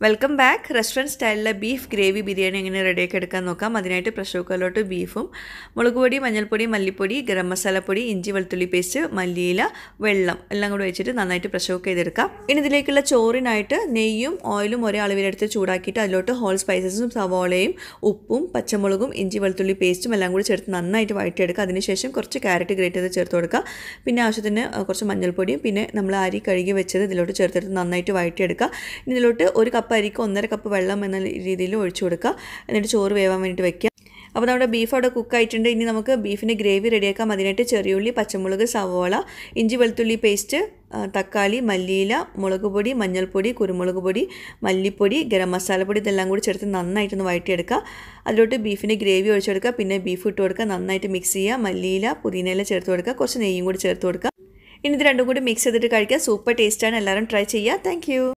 welcome back restaurant സ്റ്റൈലിലെ beef gravy biryani എങ്ങനെ റെഡിയാക്കി എടുക്കാൻ നോക്കാം അതിനായിട്ട് പ്രഷർ കുക്കറിലോട്ട് ബീഫും മുളക് പൊടി മഞ്ഞൾപ്പൊടി മല്ലിപ്പൊടി ഗരം മസാലപ്പൊടി ഇഞ്ചി വെളുത്തുള്ളി പേസ്റ്റ് മല്ലിയില വെള്ളം എല്ലാം കൂടി വെച്ചിട്ട് നന്നായിട്ട് പ്രഷർ കുക്ക് ചെയ്തെടുക്കാം ഇനി ഇതിലേക്കുള്ള ചോറിനായിട്ട് നെയ്യും ഓയിലും ഒരേ അളവിലെടുത്ത് ചൂടാക്കിയിട്ട് അതിലോട്ട് ഹോൾ സ്പൈസസും സവോളയും ഉപ്പും പച്ചമുളകും ഇഞ്ചി വെളുത്തുള്ളി പേസ്റ്റും എല്ലാം കൂടി ചേർത്ത് നന്നായിട്ട് വഴറ്റിയെടുക്കുക അതിനുശേഷം കുറച്ച് ക്യാരറ്റ് ഗ്രേറ്റ് ചെയ്ത് ചേർത്ത് കൊടുക്കുക പിന്നെ ആവശ്യത്തിന് കുറച്ച് മഞ്ഞൾപ്പൊടിയും പിന്നെ നമ്മൾ അരി കഴുകി വെച്ചത് ഇതിലോട്ട് ചേർത്തെടുത്ത് നന്നായിട്ട് വഴറ്റിയെടുക്കുക ഇനി ഇതിലോട്ട് ഒരു കപ്പ് അരിക്ക് ഒന്നര കപ്പ് വെള്ളം എന്ന രീതിയിൽ ഒഴിച്ചു കൊടുക്കുക എന്നിട്ട് ചോറ് വേവാൻ വേണ്ടിയിട്ട് വെക്കുക അപ്പോൾ നമ്മുടെ ബീഫ് അവിടെ കുക്കായിട്ടുണ്ട് ഇനി നമുക്ക് ബീഫിൻ്റെ ഗ്രേവി റെഡിയാക്കാം അതിനായിട്ട് ചെറിയുള്ളി പച്ചമുളക് സവോള ഇഞ്ചി വെളുത്തുള്ളി പേസ്റ്റ് തക്കാളി മല്ലിയില മുളക് പൊടി മഞ്ഞൾപ്പൊടി കുരുമുളക് പൊടി മല്ലിപ്പൊടി ഗരം മസാലപ്പൊടി ഇതെല്ലാം കൂടി ചേർത്ത് നന്നായിട്ടൊന്ന് വഴറ്റിയെടുക്കുക അതിലോട്ട് ബീഫിൻ്റെ ഗ്രേവി ഒഴിച്ചെടുക്കുക പിന്നെ ബീഫ് ഇട്ട് കൊടുക്കുക നന്നായിട്ട് മിക്സ് ചെയ്യുക മല്ലിയില പുതിനയില ചേർത്ത് കൊടുക്കുക കുറച്ച് നെയ്യും കൂടി ചേർത്ത് കൊടുക്കുക ഇനി ഇത് രണ്ടും കൂടി മിക്സ് ചെയ്തിട്ട് കഴിക്കുക സൂപ്പർ ടേസ്റ്റാണ് എല്ലാവരും ട്രൈ ചെയ്യുക താങ്ക്